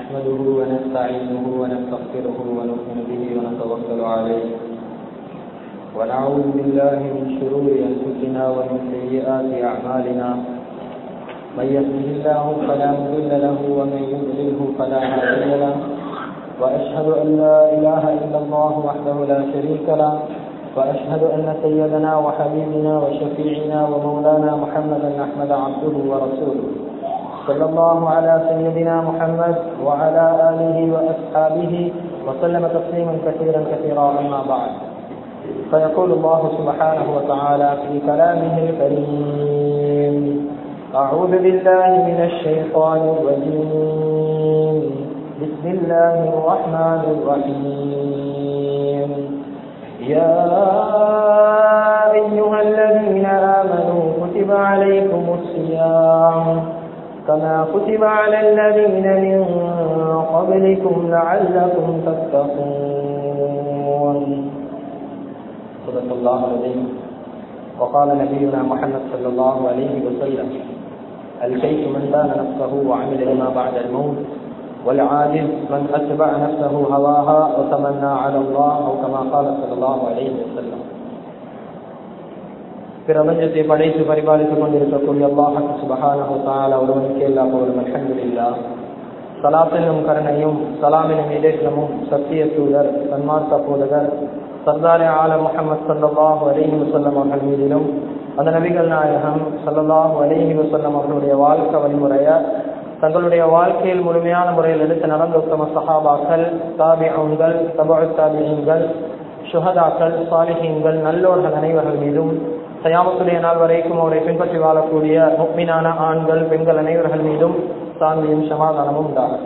نحمده ونستعينه ونستغفره ونؤمن به ونتوكل عليه ونعوذ بالله من شرور أنفسنا ومن سيئات أعمالنا من يهده الله فلا مضل له ومن يضلله فلا هادي له وأشهد أن لا إله إلا الله وحده لا شريك له وأشهد أن سيدنا وحبيبنا وشفيعنا ومولانا محمدا أحمد عبده ورسوله صلى الله على سيدنا محمد وعلى آله وأصحابه وسلم تسليما كثيرا كثيرا أما بعد فيقول الله سبحانه وتعالى في كلامه الكريم أعوذ بالله من الشيطان الرجيم بسم الله الرحمن الرحيم يا أيها الذين آمنوا كتب عليكم الصيام كما كتب على الذين من قبلكم لعلكم تتقون صدق الله العظيم وقال نبينا محمد صلى الله عليه وسلم الكيس من دان نفسه وعمل لما بعد الموت والعاجز من أتبع نفسه هواها وتمنى على الله أو كما قال صلى الله عليه وسلم பிரபஞ்சத்தை படைத்து பரிபாலித்துக் கொண்டிருக்கக்கூடிய அல்லாஹு சுபஹானஹு தஆலா ஒருவனுக்கு எல்லா புகழும் அல்ஹம்துலில்லாஹ் சலாத் என்னும் கருணையும் சலாம் எனும் இடேற்றமும் சத்திய தூதர் சன்மார்க்க போதகர் சர்தாரே ஆலம் முகமது சல்லாஹூ அலிஹி வசல்லம் அவர்கள் மீதிலும் அந்த நபிகள் நாயகம் சல்லல்லாஹு அலிஹி வசல்லம் அவர்களுடைய வாழ்க்கை வழிமுறைய தங்களுடைய வாழ்க்கையில் முழுமையான முறையில் எடுத்து நடந்த உத்தம சஹாபாக்கள் தாபியங்கள் தபு தாபியங்கள் சுஹதாக்கள் சாலிஹீன்கள் நல்லோர்கள் அனைவர்கள் மீதும் சயாமத்துடைய நாள் வரைக்கும் அவரை பின்பற்றி வாழக்கூடிய முக்மினான ஆண்கள் பெண்கள் அனைவர்கள் மீதும் சாந்தியும் சமாதானமும் உண்டாகும்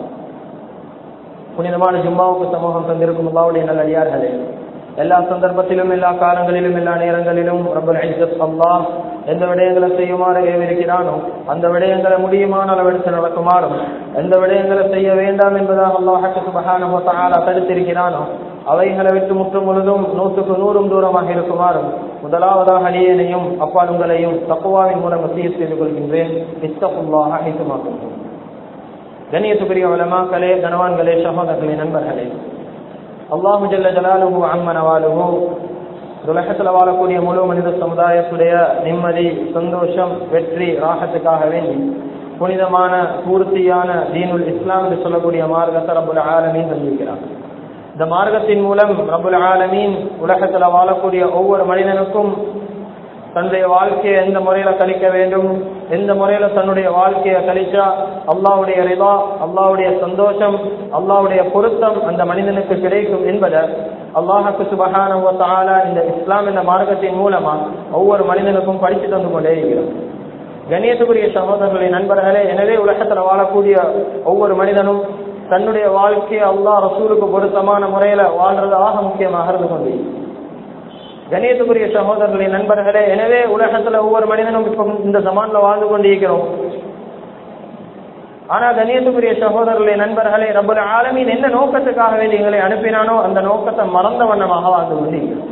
புனிதமான ஜும்மாவுக்கு சமூகம் தந்திருக்கும் அல்லாவுடைய நல்லடியார்களே எல்லா சந்தர்ப்பத்திலும் எல்லா காலங்களிலும் எல்லா நேரங்களிலும் ரப்பல் ஐசத் அல்லாஹ் எந்த விடயங்களை செய்யுமாறு ஏவிருக்கிறானோ அந்த விடயங்களை முடியுமான அளவெடுத்து நடக்குமாறும் எந்த விடயங்களை செய்ய வேண்டாம் என்பதாக அல்லாஹ் சுபஹான தடுத்திருக்கிறானோ அவைகளை விட்டு முற்றும் முழுதும் நூற்றுக்கு நூறும் தூரமாக இருக்குமாறும் முதலாவதாக அடியேனையும் அப்பாலுங்களையும் தக்குவாவின் மூலம் வசிய செய்து கொள்கின்றேன் இஸ்தகுல்லாக ஐத்துமாக்கும் கண்ணியத்துக்குரிய வளமாக்களே கனவான்களே சகோதரர்களே நண்பர்களே அல்லாஹு ஜல்ல ஜலாலுஹு அம்மன வாலுஹு உலகத்தில் வாழக்கூடிய முழு மனித சமுதாயத்துடைய நிம்மதி சந்தோஷம் வெற்றி ராகத்துக்காக வேண்டி புனிதமான பூர்த்தியான தீனுல் இஸ்லாம் என்று சொல்லக்கூடிய மார்க்கத்தை ரபுல் ஆலமீன் தந்திருக்கிறார் இந்த மார்க்கத்தின் மூலம் ரபுல் ஆலமீன் உலகத்தில் வாழக்கூடிய ஒவ்வொரு மனிதனுக்கும் தன்னுடைய வாழ்க்கையை எந்த முறையில கழிக்க வேண்டும் எந்த முறையில தன்னுடைய வாழ்க்கையை கழிச்சா அல்லாவுடைய ரிதா அல்லாவுடைய சந்தோஷம் அல்லாவுடைய பொருத்தம் அந்த மனிதனுக்கு கிடைக்கும் என்பதை அல்லாஹுக்கு சுபகான இந்த இஸ்லாம் என்ற மார்க்கத்தின் மூலமா ஒவ்வொரு மனிதனுக்கும் படித்து தந்து கொண்டே இருக்கிறோம் கண்ணியத்துக்குரிய சகோதரர்களை நண்பர்களே எனவே உலகத்தில் வாழக்கூடிய ஒவ்வொரு மனிதனும் தன்னுடைய வாழ்க்கையை அல்லாஹ் ரசூலுக்கு பொருத்தமான முறையில வாழ்றது ஆக முக்கியமாக இருந்து கொண்டு கணியத்துக்குரிய சகோதரர்களை நண்பர்களே எனவே உலகத்துல ஒவ்வொரு மனிதனும் இப்ப இந்த ஜமான்ல வாழ்ந்து கொண்டிருக்கிறோம் ஆனா கணியத்துக்குரிய சகோதரர்களை நண்பர்களே ரப்பல் ஆலமீன் என்ன நோக்கத்துக்காக வேண்டி எங்களை அனுப்பினானோ அந்த நோக்கத்தை மறந்த வண்ணமாக வாழ்ந்து கொண்டிருக்கிறோம்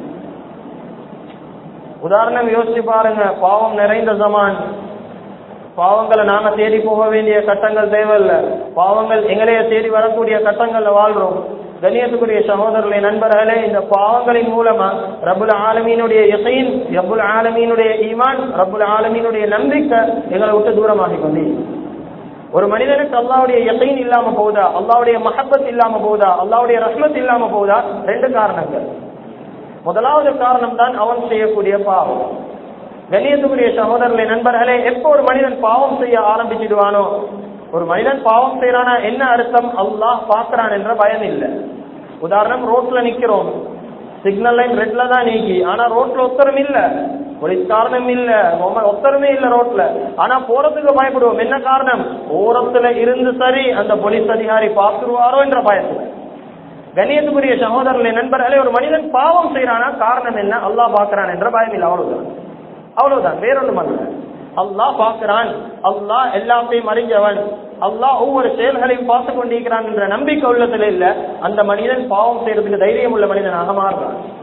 உதாரணம் யோசிச்சு பாருங்க பாவம் நிறைந்த ஜமான் பாவங்களை நாங்க தேடி போக வேண்டிய கட்டங்கள் தேவையில்ல பாவங்கள் எங்களைய தேடி வரக்கூடிய கட்டங்கள்ல வாழ்றோம் கண்ணியத்துக்குரிய சகோதரர்களை நண்பர்களே இந்த பாவங்களின் மூலமா ரபுல் ஆலமீனுடைய இசையின் ரபுல் ஆலமீனுடைய ஈமான் ரபுல் ஆலமீனுடைய நம்பிக்கை எங்களை விட்டு தூரமாகி கொண்டு ஒரு மனிதனுக்கு அல்லாவுடைய இசையின் இல்லாம போகுதா அல்லாவுடைய மஹப்பத் இல்லாம போகுதா அல்லாவுடைய ரஹ்மத் இல்லாம போகுதா ரெண்டு காரணங்கள் முதலாவது காரணம் தான் அவன் செய்யக்கூடிய பாவம் கண்ணியத்துக்குரிய சகோதரர்களை நண்பர்களே எப்போ ஒரு மனிதன் பாவம் செய்ய ஆரம்பிச்சிடுவானோ ஒரு மனிதன் பாவம் செய்யறானா என்ன அர்த்தம் அல்லாஹ் பாக்குறான் என்ற பயம் இல்லை உதாரணம் ரோட்ல நிக்கிறோம் சிக்னல் லைன் ரெட்ல தான் நீக்கி ஆனா ரோட்ல ஒத்தரம் இல்ல போலீஸ் காரணம் இல்ல ஒத்தரமே இல்ல ரோட்ல ஆனா போறதுக்கு பயப்படுவோம் என்ன காரணம் ஓரத்துல இருந்து சரி அந்த போலீஸ் அதிகாரி பார்த்துருவாரோ என்ற பயத்துல கண்ணியத்துக்குரிய சகோதரர்களை நண்பர்களே ஒரு மனிதன் பாவம் செய்யறானா காரணம் என்ன அல்லாஹ் பாக்குறான் என்ற பயம் இல்லை அவ்வளவுதான் அவ்வளவுதான் வேறொன்றும் அல்ல அல்லாஹ் பார்க்கிறான் அல்லாஹ் எல்லாத்தையும் அறிஞ்சவன் அல்லாஹ் ஒவ்வொரு செயல்களையும் பார்த்து கொண்டிருக்கிறான் என்ற நம்பிக்கை உள்ளத்துல இல்ல அந்த மனிதன் பாவம் செய்யறதுக்கு தைரியம் உள்ள மனிதனாக மாறுறான்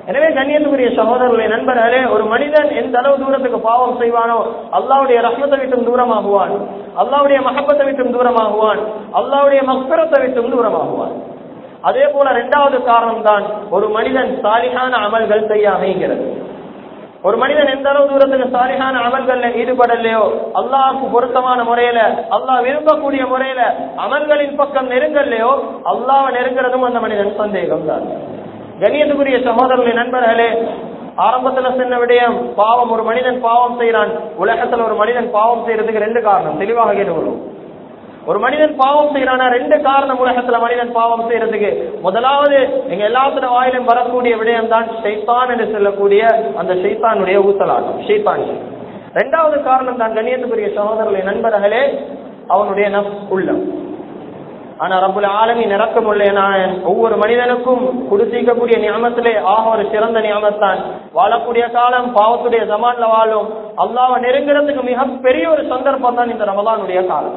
எனவே கண்ணியத்துக்குரிய சகோதரர்களை நண்பர்களே ஒரு மனிதன் எந்த அளவு தூரத்துக்கு பாவம் செய்வானோ அல்லாவுடைய ரஹ்மத்தை விட்டும் தூரமாகுவான் அல்லாவுடைய மகப்பத்தை விட்டும் தூரமாகுவான் அல்லாவுடைய மக்பரத்தை விட்டும் தூரமாகுவான் அதே போல இரண்டாவது காரணம் தான் ஒரு மனிதன் சாலிகான அமல்கள் செய்ய அமைகிறது ஒரு மனிதன் எந்த அளவு தூரத்துக்கு சாலிகான அமல்கள்ல ஈடுபடலையோ அல்லாஹ்க்கு பொருத்தமான முறையில அல்லாஹ் விரும்பக்கூடிய முறையில அமல்களின் பக்கம் நெருங்கலையோ அல்லாஹ் நெருங்குறதும் அந்த மனிதன் சந்தேகம் தான் கணியத்துக்குரிய சகோதரர்களின் நண்பர்களே ஆரம்பத்துல சொன்ன விடயம் பாவம் ஒரு மனிதன் பாவம் செய்யறான் உலகத்துல ஒரு மனிதன் பாவம் செய்யறதுக்கு ரெண்டு காரணம் தெளிவாக கேட்டுக்கொள்ளும் ஒரு மனிதன் பாவம் செய்யறானா ரெண்டு காரணம் உலகத்துல மனிதன் பாவம் செய்யறதுக்கு முதலாவது எங்க எல்லாத்துல வாயிலும் வரக்கூடிய விடயம் தான் ஷைத்தான் என்று சொல்லக்கூடிய அந்த ஷைத்தானுடைய ஊசலாட்டம் ஷைத்தான் ரெண்டாவது காரணம் தான் கண்ணியத்துக்குரிய சகோதரர்களை நண்பர்களே அவனுடைய நப் உள்ளம் ஆனா ரப்புல ஆலமி நிறக்கமுள்ள நான் ஒவ்வொரு மனிதனுக்கும் கொடுத்திருக்கக்கூடிய நியமத்திலே ஆக ஒரு சிறந்த நியமத்தான் வாழக்கூடிய காலம் பாவத்துடைய ஜமான்ல வாழும் அல்லாஹ் நெருங்குறதுக்கு மிக பெரிய ஒரு சந்தர்ப்பம் தான் இந்த ரமலானுடைய காலம்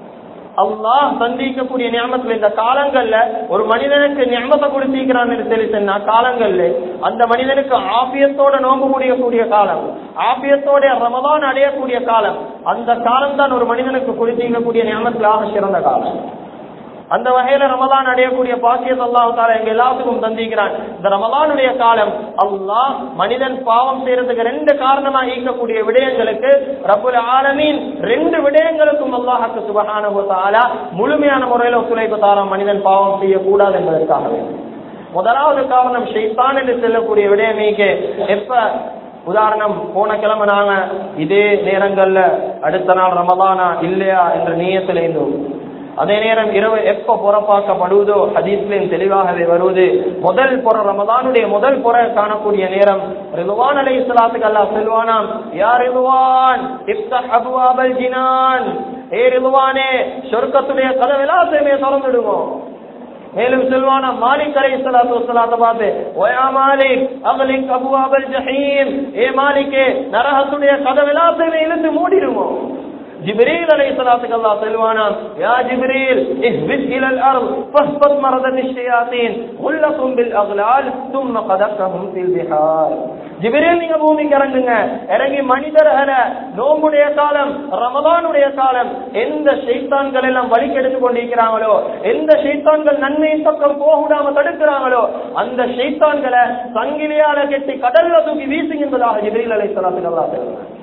அல்லாஹ் சந்திக்கக்கூடிய நியமத்துல இந்த காலங்கள்ல ஒரு மனிதனுக்கு நியமத்தை கொடுத்திருக்கிறான்னு சொல்லி சொன்னா காலங்கள்ல அந்த மனிதனுக்கு ஆபியத்தோட நோம்பு முடியக்கூடிய காலம் ஆபியத்தோட ரமதான் அடையக்கூடிய காலம் அந்த காலம் தான் ஒரு மனிதனுக்கு கொடுத்திருக்கக்கூடிய நியமத்துல ஆக சிறந்த காலம் அந்த வகையில ரமலான் அடையக்கூடிய பாக்கியத் அல்லாஹ் தாலா எங்க எல்லாத்துக்கும் தந்திக்கிறான் இந்த ரமலானுடைய காலம் அல்லாஹ் மனிதன் பாவம் செய்யறதுக்கு ரெண்டு காரணமா ஈக்கக்கூடிய விடயங்களுக்கு ரபுல் ஆலமீன் ரெண்டு விடயங்களுக்கும் அல்லாஹுக்கு சுபஹானஹு தஆலா முழுமையான முறையில ஒத்துழைப்பு தாராம் மனிதன் பாவம் செய்யக்கூடாது என்பதற்காகவே முதலாவது காரணம் ஷைத்தான் என்று சொல்லக்கூடிய விடயமீக்கு எப்ப உதாரணம் போன கிழமை நாங்க இதே நேரங்கள்ல அடுத்த நாள் ரமதானா இல்லையா என்ற நீயத்தில் இருந்தோம் அதே நேரம் இரவு எப்ப புறப்பாக்கப்படுவதோ ஹதீஸ்லையும் தெளிவாகவே வருவது முதல் புற ரமதானுடைய முதல் புற காணக்கூடிய நேரம் ரிதுவான் அலை இஸ்லாத்துக்கு அல்லாஹ் செல்வானாம் யார் ரிதுவான் இப்தஹ் அபுவாபல் ஜினான் ஏ ரிதுவானே சொர்க்கத்துடைய கதவு எல்லாத்தையுமே திறந்துடுவோம் மேலும் செல்வானா மாலிக் அலை சலாத்து வசலாத்த பார்த்து ஓயா மாலிக் அகலிக் அபுவாபல் ஜஹீம் ஏ மாலிக்கே நரகத்துடைய கதவு எல்லாத்தையுமே இழுத்து மூடிடுவோம் جبريل عليه الصلاة والسلام سلوانا يا جبريل اهبط إلى الأرض فاهبط مرضة الشياطين غلقهم بالأغلال ثم قذفهم في البحار ஜிபிரேல் நீங்க பூமிக்கு இறங்குங்க இறங்கி மனிதர்களை நோம்புடைய காலம் ரமதானுடைய காலம் எந்த ஷைத்தான்கள் எல்லாம் வழி கெடுத்து கொண்டிருக்கிறாங்களோ எந்த ஷைத்தான்கள் நன்மையின் பக்கம் போக விடாம தடுக்கிறாங்களோ அந்த ஷைத்தான்களை சங்கிலியால கெட்டி கடல்ல தூக்கி வீசுங்க என்பதாக ஜிபிரீல் அலை சலாத்துக்கு அல்லா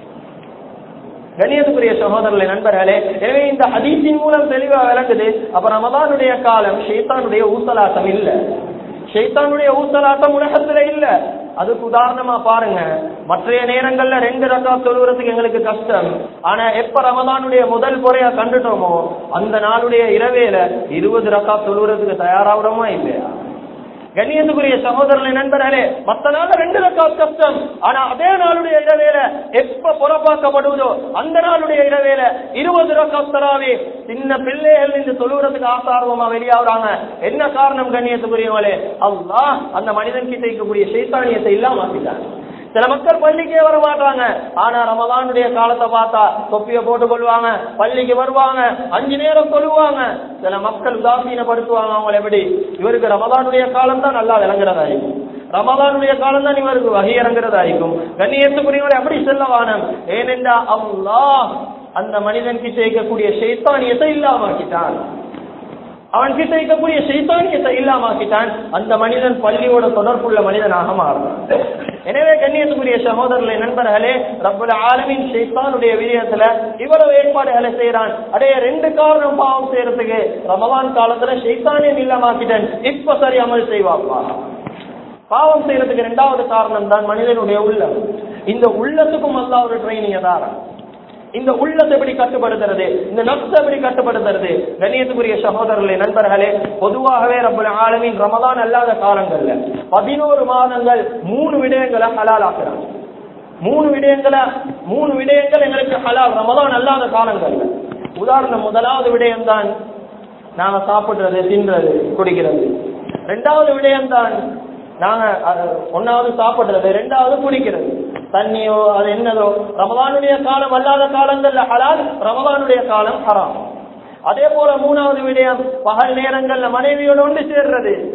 கண்ணியத்துக்குரிய சகோதரர்களை நண்பர்களே எனவே இந்த ஹதீஸின் மூலம் தெளிவா விளங்குது அப்ப ரமதானுடைய காலம் ஷைத்தானுடைய ஊசலாட்டம் இல்ல ஷைத்தானுடைய ஊசலாட்டம் உலகத்துல இல்ல அதுக்கு உதாரணமா பாருங்க மற்றைய நேரங்கள்ல ரெண்டு ரக்கா தொழுகிறதுக்கு எங்களுக்கு கஷ்டம் ஆனா எப்ப ரமதானுடைய முதல் முறையா கண்டுட்டோமோ அந்த நாளுடைய இரவேல இருபது ரக்கா தொழுகிறதுக்கு தயாராகிறோமா இல்லையா கண்ணியத்துக்குரிய சகோதரர்களை நண்பர்களே மத்த நாள் ரெண்டு ரக்காத் கஷ்டம் ஆனா அதே நாளுடைய இரவேல எப்ப புறப்பாக்கப்படுவதோ அந்த நாளுடைய இரவேல இருபது ரக்காத் தராவே சின்ன பிள்ளைகள் இந்த தொழுகிறதுக்கு ஆசார்வமா வெளியாகிறாங்க என்ன காரணம் கண்ணியத்துக்குரியவங்களே அல்லாஹ் அந்த மனிதன் கிட்ட இருக்கக்கூடிய சைத்தானியத்தை இல்லாம ஆக்கிட்டாங்க சில மக்கள் பள்ளிக்கே வர மாட்டாங்க ஆனா ரமதானுடைய காலத்தை பார்த்தா தொப்பிய போட்டுக் கொள்வாங்க பள்ளிக்கு வருவாங்க அஞ்சு நேரம் சொல்லுவாங்க சில மக்கள் உதாசீனப்படுத்துவாங்க அவங்களை எப்படி இவருக்கு ரமதானுடைய காலம் தான் நல்லா விளங்குறதாயிருக்கும் ரமதானுடைய காலம் தான் இவருக்கு வகை இறங்குறதாயிருக்கும் கண்ணியத்துக்குரியவரை அப்படி செல்ல வானம் ஏனென்றா அல்லாஹ் அந்த மனிதன் கிட்ட இருக்கக்கூடிய சைத்தானியத்தை இல்லாமக்கிட்டான் அவன் கிட்ட இருக்கக்கூடிய சைத்தானியத்தை இல்லாமக்கிட்டான் அந்த மனிதன் பள்ளியோட தொடர்புள்ள மனிதனாக மாறுறான் எனவே கண்ணியத்துக்குரிய சகோதரர்களை நண்பர்களே ரப்பல ஆலமின் ஷைத்தானுடைய விஜயத்துல இவ்வளவு ஏற்பாடுகளை செய்யறான் அடைய ரெண்டு காரணம் பாவம் செய்யறதுக்கு ரமலான் காலத்துல ஷைத்தானியம் இல்லாமக்கிட்டேன் இப்ப சரி அமல் செய்வாப்பா பாவம் செய்யறதுக்கு ரெண்டாவது காரணம் தான் மனிதனுடைய உள்ளம் இந்த உள்ளத்துக்கும் அல்ல ஒரு ட்ரைனிங் தாரன் இந்த உள்ளத்தை எப்படி கட்டுப்படுத்துறது இந்த நப்ச எப்படி கட்டுப்படுத்துறது கண்ணியத்துக்குரிய சகோதரர்களே நண்பர்களே பொதுவாகவே ரப்பல் ஆலமின் ரமதான் அல்லாத காலங்கள்ல பதினோரு மாதங்கள் மூணு விடயங்களை ஹலாலாக்குறாங்க மூணு விடயங்களை மூணு விடயங்கள் எங்களுக்கு ஹலால் ரமதான் அல்லாத காலங்கள்ல உதாரணம் முதலாவது விடயம் தான் நாங்க சாப்பிடுறது தின்றது குடிக்கிறது ரெண்டாவது விடயம் தான் நாங்க அஹ், ஒன்னாவது சாப்பிடுறது ரெண்டாவது குடிக்கிறது தண்ணியோ அது என்னதோ ரமதானுடைய காலம் அல்லாத காலங்கள்ல ஹலால் ரமதானுடைய காலம் ஹராம் அதே போல மூணாவது விடயம் பகல் நேரங்கள்ல மனைவியோட ஒன்று சேர்றது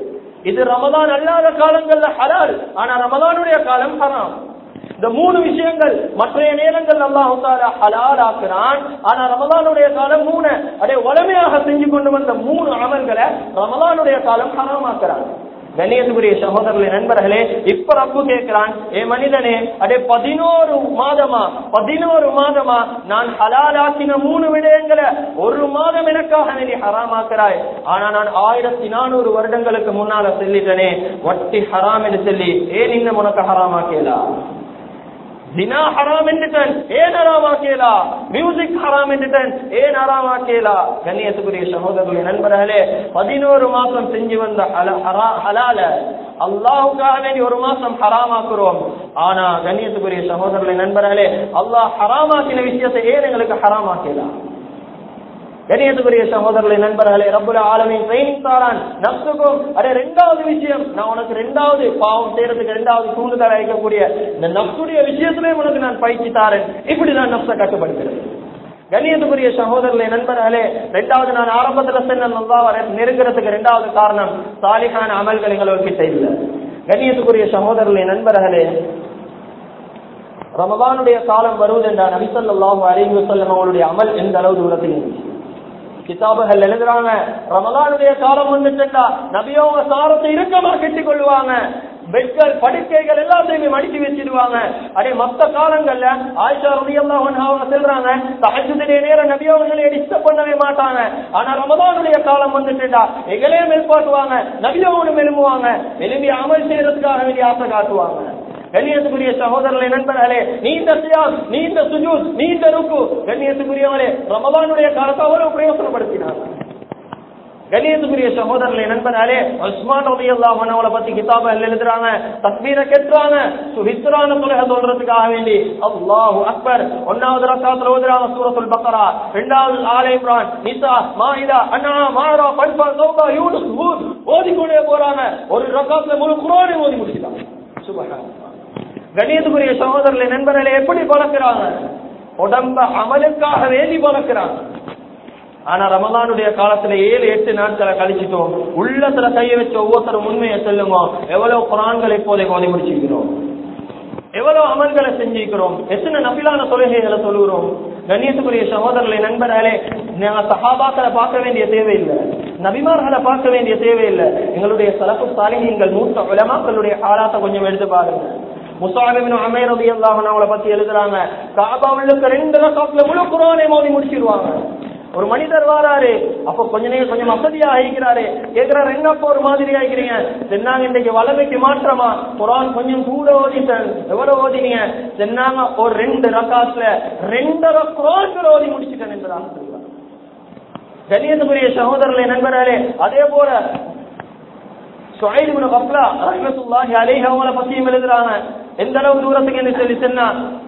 இது ரமதான் அல்லாத காலங்கள்ல ஹலால் ஆனா ரமதானுடைய காலம் ஹராம் இந்த மூணு விஷயங்கள் மற்றைய நேரங்கள் அல்லாஹு தாலா ஹலால் ஆக்குறான் ஆனா ரமதானுடைய காலம் மூணு அதே வலிமையாக செஞ்சு கொண்டு வந்த மூணு அமல்களை ரமதானுடைய காலம் ஹராம் ஆக்குறான் கண்ணியத்துக்குரிய சகோதரர்களே நண்பர்களே இப்ப ரப்பு கேட்கிறான் ஏ மனிதனே அடே பதினோரு மாதமா பதினோரு மாதமா நான் ஹலாலாக்கின மூணு விடயங்களை ஒரு மாதம் எனக்காக நீ ஹராமாக்குறாய் ஆனா நான் ஆயிரத்தி நானூறு வருடங்களுக்கு முன்னால சொல்லிட்டனே வட்டி ஹராம் என்று சொல்லி ஏன் இன்னும் உனக்கு ஹராமாக்கலா தினா ஹராம் என்றுடன் ஏன் ஹராமாக்கேலா மியூசிக் ஹராம் என்றுடன் ஏன் ஹராமாக்கேலா கண்ணியத்துக்குரிய சகோதரர்களே நண்பர்களே பதினோரு மாசம் செஞ்சு வந்த ஹல- ஹரா- ஹலால அல்லாஹுக்காக வேண்டி ஒரு மாசம் ஹராமாக்குறோம் ஆனா கண்ணியத்துக்குரிய சகோதரர்களே நண்பர்களே அல்லாஹ் ஹராமாக்கின விஷயத்தை ஏன் எங்களுக்கு ஹராமாக்கலாம் கணியத்துக்குரிய சகோதரர்களை நண்பர்களே ரப்புல ஆலமின் ட்ரைனிங் தாரான் நப்சுக்கும் அதே ரெண்டாவது விஷயம் நான் உனக்கு ரெண்டாவது பாவம் செய்யறதுக்கு ரெண்டாவது தூண்டுதல் அழைக்கக்கூடிய இந்த நப்சுடைய விஷயத்திலே உனக்கு நான் பயிற்சி தாரேன் இப்படி நான் நப்ச கட்டுப்படுத்துறேன் கண்ணியத்துக்குரிய சகோதரர்களை நண்பர்களே ரெண்டாவது நான் ஆரம்பத்துல சொன்ன அல்லாஹ் நெருங்கிறதுக்கு ரெண்டாவது காரணம் சாலிகான அமல்கள் எங்களுக்கு இல்ல கண்ணியத்துக்குரிய சகோதரர்களை நண்பர்களே ரமதானுடைய காலம் வருவது என்றால் நபிசல்லாஹு அலைஹி வஸல்லம் அவருடைய அமல் எந்த அளவு தூரத்தில் இருந்துச்சு கிதாபுகள் எழுதுறாங்க ரமலானுடைய காலம் வந்துட்டா நபியோங்க சாரத்தை இறுக்கமா கட்டிக் கொள்ளுவாங்க பெட்கள் படுக்கைகள் எல்லாத்தையுமே மடிச்சு வச்சிருவாங்க அதே மத்த காலங்கள்ல ஆயிஷா ரலியல்லாஹு அன்ஹா அவங்க சொல்றாங்க தஹஜ்ஜுடைய நேரம் நபியோங்களை டிஸ்டர்ப் பண்ணவே மாட்டாங்க ஆனா ரமலானுடைய காலம் வந்துட்டா எங்களே மெல்பாட்டுவாங்க நபியோங்களும் மெலும்புவாங்க எலும்பி அமல் செய்யறதுக்காக வேண்டிய ஆசை காட்டுவாங்க கண்ணியத்துக்குரிய சகோதரர்களை நண்பர்களே நீண்ட சியாஸ் நீண்ட சுஜூத் நீண்ட ருக்கு கண்ணியத்துக்குரியவரே ரமதானுடைய காலத்தை அவ்வளவு பிரயோசனப்படுத்தினார் கண்ணியத்துக்குரிய சகோதரர்களை நண்பர்களே உஸ்மான் ரலியல்லாஹு அன்ஹு அவளை பத்தி கிதாப எழுதுறாங்க தக்பீரை கெட்டுறாங்க சுஹித்ரான தொழுகை சொல்றதுக்காக வேண்டி அல்லாஹு அக்பர் ஒன்னாவது ரக்காத்துல ஓதுறாங்க சூரத்துல் பக்கரா இரண்டாவது ஆல இம்ரான் நிசா மாயிதா அண்ணா மாரா பன்ஃபா தௌபா யூனுஸ் ஹூத் ஓதிக்கொண்டே போறாங்க ஒரு ரக்காத்துல முழு குர்ஆனை ஓதி முடிச்சிட்டாங்க சுபஹானல்லாஹ் கணியத்துக்குரிய சகோதரர்களை நண்பர்களை எப்படி பழக்கிறாங்க உடம்ப அமலுக்காக வேண்டி பழக்கிறாங்க ஆனா ரமலானுடைய காலத்துல ஏழு எட்டு நாட்களை கழிச்சிட்டோம் உள்ளத்துல கைய வச்ச ஒவ்வொருத்தரும் உண்மையை சொல்லுங்க எவ்வளவு குரான்களை இப்போதை ஓதி முடிச்சிருக்கிறோம் எவ்வளவு அமல்களை செஞ்சிருக்கிறோம் எத்தனை நபிலான தொழுகைகளை சொல்லுகிறோம் கண்ணியத்துக்குரிய சகோதரர்களை நண்பர்களே நாங்க சஹாபாக்களை பார்க்க வேண்டிய தேவையில்லை நபிமார்களை பார்க்க வேண்டிய தேவையில்லை எங்களுடைய சலப்பு சாலிகள் மூத்த உலமாக்களுடைய ஆளாத்தை கொஞ்சம் எடுத்து பாருங்க முசாபிபின் அமேர் ரலியல்லாஹு அன்ஹு அவங்கள பத்தி எழுதுறாங்க காபாவுக்கு ரெண்டு ரக்காத்துல முழு குர்ஆனை மோதி முடிச்சிருவாங்க ஒரு மனிதர் வாராரு அப்ப கொஞ்ச நேரம் கொஞ்சம் வசதியா ஆகிக்கிறாரு கேக்குறாரு என்னப்பா ஒரு மாதிரி ஆகிக்கிறீங்க சென்னாங்க இன்னைக்கு வளமைக்கு மாற்றமா குரான் கொஞ்சம் கூட ஓதிட்டேன் எவ்வளவு ஓதினீங்க சென்னாங்க ஒரு ரெண்டு ரக்காத்துல ரெண்டரை குரான்கள் ஓதி முடிச்சிட்டேன் என்பதாக சொல்றாங்க கண்ணியத்துக்குரிய சகோதரர்களை நண்பர்களே அதே போல சுஹைல் இப்னு கஃப்லா ரஹ்மத்துல்லாஹி அலைஹி அவங்கள பத்தியும் எழுதுறாங்க எந்த அளவு தூரத்துக்கு என்று சொல்லி சொன்னா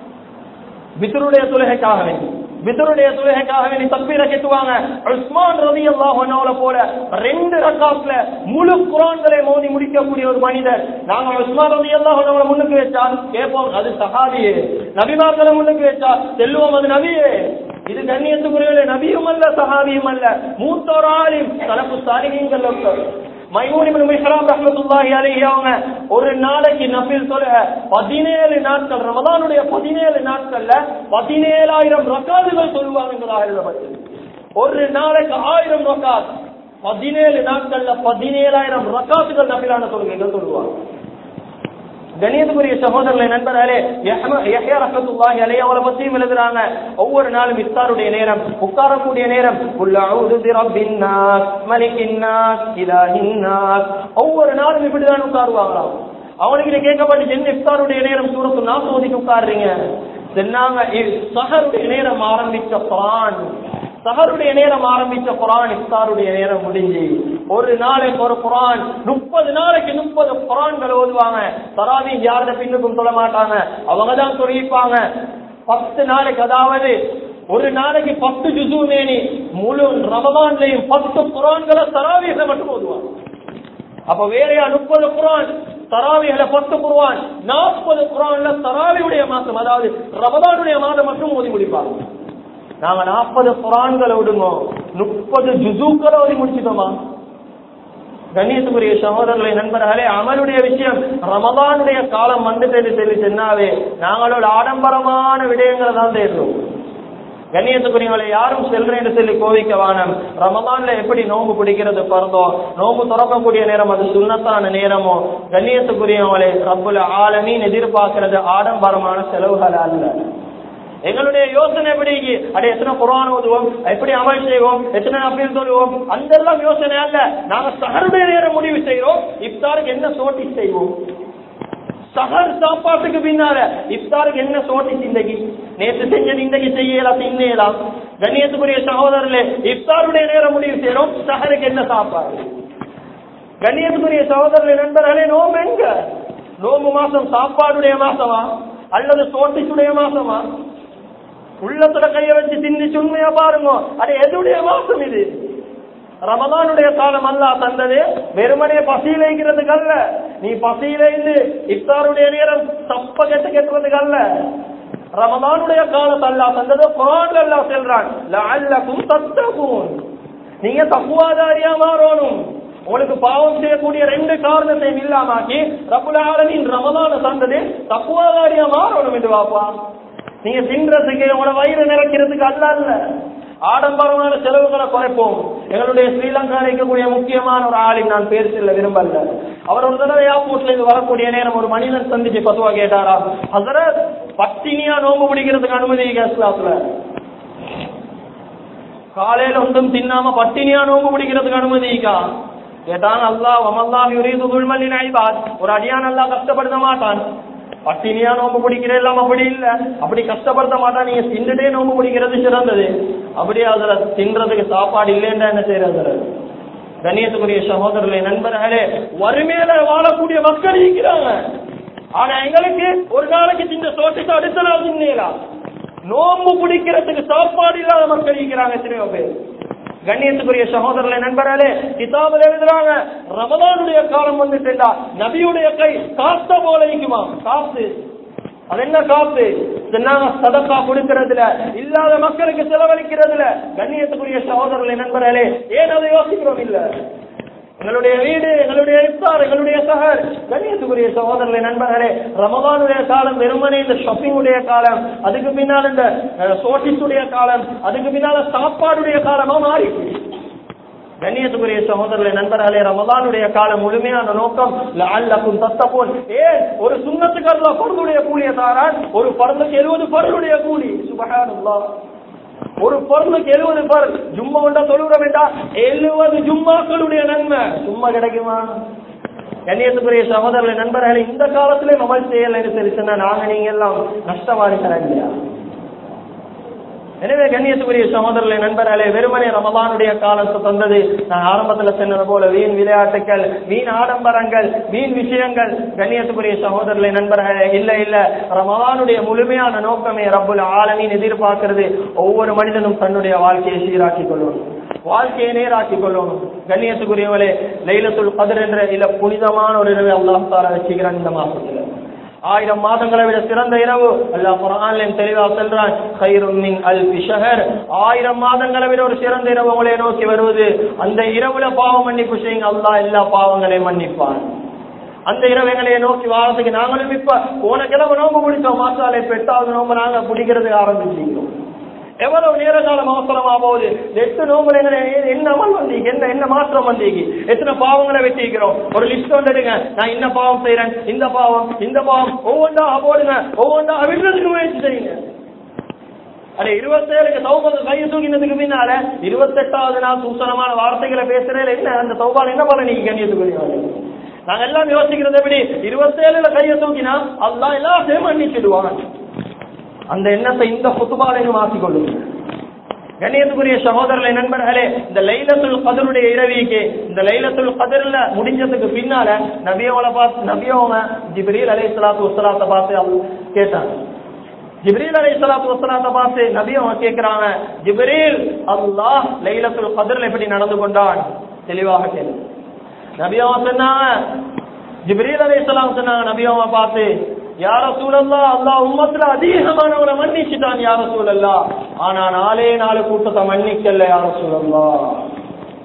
பித்ருடைய தொழுகைக்காக வேண்டி பித்ருடைய தொழுகைக்காக வேண்டி தக்பீரை கெட்டுவாங்க உஸ்மான் ரலியல்லாஹு அன்ஹுவ போல ரெண்டு ரக்காத்ல முழு குர்ஆன்களை மோதி முடிக்கக்கூடிய ஒரு மனிதர் நாங்க உஸ்மான் ரலியல்லாஹு அன்ஹுவ முன்னுக்கு வச்சா கேட்போம் அது சஹாபியே நபிமார்களை முன்னுக்கு வச்சா செல்வம் அது நபியே இது கண்ணியத்துக்குரிய நபியும் அல்ல சஹாபியும் அல்ல மூத்தோர் ஆலிம் தலப்பு சாலிகீங்கள் ஒருத்தர் மைமூன் இப்னு மிஹ்ராம் ரஹ்மத்துல்லாஹி அலைஹி அவங்க ஒரு நாளைக்கு நஃபில் தொழுக 17 நாட்கள் ரமலானுடைய 17 நாட்கள்ல 17000 ரக்காத்துகள் சொல்லுவாங்க என்பதாக எழுதப்பட்டது ஒரு நாளைக்கு 1000 ரக்காத் 17 நாட்கள்ல 17000 ரக்காத்துகள் நஃபிலான தொழுகைகள் சொல்லுவாங்க கணியத்துக்குரிய சகோதரர்களை நண்பர்களே யஹ்யா ரஹ்மத்துல்லாஹி அலைஹி அவரை பத்தியும் எழுதுறாங்க ஒவ்வொரு நாளும் இஃப்தாருடைய நேரம் உட்காரக்கூடிய நேரம் குல் அஊது பிரப்பின் நாஸ் மலிக்கின் நாஸ் இலாஹின் நாஸ் ஒவ்வொரு நாளும் இப்படிதான் உட்காருவாங்களாம் அவனுக்கு கேட்கப்பட்டு என்ன இஃப்தாருடைய நேரம் சூரத்து நாஸ் ஓதிக்கு உட்காருறீங்க சொன்னாங்க சஹருடைய நேரம் ஆரம்பிச்ச குரான் சஹருடைய நேரம் ஆரம்பிச்ச குரான் இஃப்தாருடைய நேரம் முடிஞ்சு ஒரு நாளைக்கு ஒரு குரான் முப்பது நாளைக்கு முப்பது குரான்கள் ஓதுவாங்க தராவி யாருட பின்னுக்கும் சொல்ல மாட்டாங்க அவங்க தான் சொல்லிப்பாங்க பத்து நாளைக்கு அதாவது ஒரு நாளைக்கு பத்து ஜுசு மேனி முழு ரமதான்லையும் பத்து குரான்களை தராவிகளை மட்டும் ஓதுவாங்க அப்ப வேறையா முப்பது குரான் தராவிகளை பத்து குருவான் நாற்பது குரான்ல தராவியுடைய மாசம் அதாவது ரமதானுடைய மாதம் மட்டும் ஓதி முடிப்பாங்க நாங்க நாற்பது குரான்களை விடுங்க முப்பது ஜுசூக்களை ஓதி முடிச்சிட்டோமா கண்ணியத்துக்குரிய சகோதரர்களை நண்பர்களே அமலுடைய விஷயம் ரமதானுடைய காலம் வந்துட்டு சொல்லி சொன்னாவே நாங்களோட ஆடம்பரமான விடயங்களை தான் தேடுறோம் கண்ணியத்துக்குரியவங்களை யாரும் செல்றேன் என்று சொல்லி கோவிக்க வானம் ரமதான்ல எப்படி நோன்பு பிடிக்கிறது பறந்தோ நோன்பு திறக்கக்கூடிய நேரம் அது சுண்ணத்தான நேரமோ கண்ணியத்துக்குரியவங்களை ரப்புல ஆலமீன் எதிர்பார்க்கிறது ஆடம்பரமான செலவுகள் அல்ல எங்களுடைய யோசனை எப்படி அடே எத்தனை குரான் ஓதுவோம் எப்படி அமல் செய்வோம் எத்தனை அப்பீல் சொல்லுவோம் அந்த எல்லாம் யோசனை அல்ல நாங்க சகருடைய நேரம் முடிவு செய்யறோம் இஃப்தாருக்கு என்ன சோட்டி செய்வோம் சகர் சாப்பாட்டுக்கு பின்னால இஃப்தாருக்கு என்ன சோட்டி சிந்தகி நேற்று செஞ்சது இன்றைக்கு செய்யலாம் தின்னலாம் கண்ணியத்துக்குரிய சகோதரர்களே இஃப்தாருடைய நேரம் முடிவு செய்யறோம் சகருக்கு என்ன சாப்பாடு கண்ணியத்துக்குரிய சகோதரர்களே நண்பர்களே நோம்பு எங்க நோம்பு மாசம் சாப்பாடுடைய மாசமா அல்லது சோட்டிச்சுடைய மாசமா உள்ளத்துல கைய வச்சு சிந்திச்சு உண்மையா பாருங்க அது எதுடைய மாசம் இது ரமதானுடைய காலம் அல்ல தந்தது வெறுமனே பசியிலைக்கிறதுக்கு அல்ல நீ பசியிலைந்து இஃப்தாருடைய நேரம் தப்ப கெட்டு கெட்டுறதுக்கு அல்ல ரமதானுடைய காலம் அல்லா தந்தது குரான் அல்லா செல்றான் லஅல்லகும் தத்தகூன் நீங்க தப்புவாதாரியா மாறணும் உங்களுக்கு பாவம் செய்யக்கூடிய ரெண்டு காரணத்தையும் இல்லாமாக்கி ரப்புல் ஆலமீன் ரமதான தந்தது தப்புவாதாரியா மாறணும் என்று வாப்பா நீங்க தின்றதுக்கு உங்களோட வயிறு நிறைக்கிறதுக்கு அல்ல அல்ல ஆடம்பரமான செலவுகளை குறைப்போம் எங்களுடைய ஸ்ரீலங்கா இருக்கக்கூடிய முக்கியமான ஒரு ஆளின் நான் பேர் சொல்ல விரும்பல அவர் ஒரு தடவை ஏர்போர்ட்ல இருந்து வரக்கூடிய நேரம் ஒரு மனிதன் சந்திச்சு பத்துவா கேட்டாரா அதுல பட்டினியா நோம்பு பிடிக்கிறதுக்கு அனுமதி கேஸ்லாத்துல காலையில ஒன்றும் தின்னாம பட்டினியா நோம்பு பிடிக்கிறதுக்கு அனுமதிக்கா கேட்டான் அல்லாஹ் அமல்லாஹ் யுரீது துல்மலின் ஐபாத் ஒரு அடியான் அல்லாஹ் கஷ்டப்படுத்த மாட்டான் பட்டினியா நோம்பு பிடிக்கிறே இல்லாம அப்படி இல்ல அப்படி கஷ்டப்படுத்த மாட்டான் நீங்க தின்னுட்டே நோம்பு பிடிக்கிறது சிறந்தது அப்படியே அதுல தின்றதுக்கு சாப்பாடு இல்லைன்னா என்ன செய்யறது கண்ணியத்துக்குரிய சகோதரர்களே நண்பர்களே வறுமையில வாழக்கூடிய மக்கள் இருக்கிறாங்க ஆனா எங்களுக்கு ஒரு நாளைக்கு தின்ற சோட்டுக்கு அடுத்த நாள் தின்னலாம் நோம்பு பிடிக்கிறதுக்கு சாப்பாடு இல்லாத மக்கள் இருக்கிறாங்க எத்தனையோ பேர் கண்ணியத்துக்குரிய சகோதரர்களை நண்பர்களே கிதாபில் எழுதுறாங்க ரமதானுடைய காலம் வந்துட்டா நபியுடைய கை காத்த போல இருக்குமா காத்து அது என்ன காத்து சொன்னாங்க சதக்கா கொடுக்கறதுல இல்லாத மக்களுக்கு செலவழிக்கிறதுல கண்ணியத்துக்குரிய சகோதரர்களை நண்பர்களே ஏன் அதை யோசிக்கிறோம் இல்ல எங்களுடைய வீடு எங்களுடைய இஃப்தார் எங்களுடைய சகர் கண்ணியத்துக்குரிய சகோதரர்களை நண்பர்களே ரமதானுடைய காலம் வெறுமனே இந்த ஷாப்பிங்குடைய காலம் அதுக்கு பின்னால் இந்த சோட்டிஸுடைய காலம் அதுக்கு பின்னால சாப்பாடுடைய காலமா மாறி கண்ணியத்துக்குரிய சகோதரர்களை நண்பர்களே ரமதானுடைய காலம் முழுமையான நோக்கம் அல்லக்கும் தத்தப்போல் ஏன் ஒரு சுண்ணத்துக்கு பொருளுடைய கூலிய தாரான் ஒரு பருந்துக்கு எழுபது பொருளுடைய கூலி சுபகானுல்லா ஒரு பொருளுக்கு எழுபது பேர் ஜும்மா உண்டா தொழுகிற வேண்டாம் எழுபது ஜும்மாக்களுடைய நன்மை சும்மா கிடைக்குமா கண்ணியத்துக்குரிய சகோதரர்களை நண்பர்களை இந்த காலத்திலே மொபைல் செய்யலைன்னு சொல்லி சொன்னா நாங்க நீங்க எல்லாம் நஷ்டவாதிகளா இல்லையா எனவே கண்ணியத்துக்குரிய சகோதரர்களை நண்பர்களே வெறுமனே ரமலானுடைய காலத்தை தந்தது நான் ஆரம்பத்துல சொன்னது போல வீண் விளையாட்டுகள் வீண் ஆடம்பரங்கள் வீண் விஷயங்கள் கண்ணியத்துக்குரிய சகோதரர்களை நண்பர்களே இல்ல இல்ல ரமலானுடைய முழுமையான நோக்கமே ரப்புல் ஆலமீன் எதிர்பார்க்கிறது ஒவ்வொரு மனிதனும் தன்னுடைய வாழ்க்கையை சீராக்கிக் கொள்ளணும் வாழ்க்கையை நேராக்கிக் கொள்ளணும் கண்ணியத்துக்குரியவளே லைலத்துல் கதிர் என்ற இல்ல புனிதமான ஒரு இரவு அல்லாஹ் தாரா வச்சுக்கிறான் இந்த மாசத்துல ஆயிரம் மாதங்களை விட சிறந்த இரவு அல்லாஹ் குரான்லயும் தெளிவா சொல்றான் கைரும் மின் அல் ஷஹர் ஆயிரம் மாதங்களை விட ஒரு சிறந்த இரவு உங்களை நோக்கி வருவது அந்த இரவுல பாவ மன்னிப்பு செய்யுங்க அல்லாஹ் எல்லா பாவங்களையும் மன்னிப்பான் அந்த இரவு எங்களை நோக்கி வாரத்துக்கு நாங்களும் இப்ப போன கிழமை நோம்பு முடிச்சோம் மாசாலை இப்ப எட்டாவது நோம்பு நாங்க பிடிக்கிறதுக்கு ஆரம்பிச்சிருக்கோம் எவ்வளவு நேர காலம் அவசரமா போகுது எட்டு நோம்புல என்ன அமல் வந்தீங்க என்ன என்ன மாற்றம் வந்தீங்க எத்தனை பாவங்களை வெட்டிக்கிறோம் ஒரு லிஸ்ட் வந்துடுங்க நான் என்ன பாவம் செய்யறேன் இந்த பாவம் இந்த பாவம் ஒவ்வொன்றா போடுங்க ஒவ்வொன்றா விடுறதுக்கு முயற்சி செய்யுங்க அட இருபத்தேழுக்கு சௌபத கையை தூக்கினதுக்கு பின்னால இருபத்தெட்டாவது நாள் சூசனமான வார்த்தைகளை பேசுறேன் என்ன அந்த சௌபால் என்ன பண்ண நீங்க கண்ணியத்துக்குரிய நாங்க எல்லாம் யோசிக்கிறது எப்படி இருபத்தேழுல கையை தூக்கினா அல்லாஹ் எல்லாத்தையும் மன்னிச்சிடுவான் அந்த எண்ணத்தை இந்த புத்துபாலையும் மாற்றிக்கொள்ளும் கண்ணியத்துக்குரிய சகோதரர்களை நண்பர்களே இந்த லைலத்துல் கதருடைய இரவிக்கு இந்த லைலத்துல் கதர்ல முடிஞ்சதுக்கு பின்னால நபியோட பார்த்து நபியோவ ஜிப்ரீல் அலை சலாத்து வசலாத்தை பார்த்து அவங்க கேட்டாங்க ஜிப்ரீல் அலை சலாத்து வசலாத்தை பார்த்து நபியோவ கேட்கிறாங்க ஜிப்ரீல் அல்லாஹ் லைலத்துல் கதர்ல எப்படி நடந்து கொண்டான் தெளிவாக கேளு நபியோவ சொன்னாங்க ஜிப்ரீல் அலை சலாம் சொன்னாங்க நபியோவ பார்த்து யார சூழல்லா அல்லா உம்மத்துல அதிகமானவரை மன்னிச்சுட்டான் யார சூழல்லா ஆனா நாலே நாலு கூட்டத்தை மன்னிக்கல யார சூழல்லா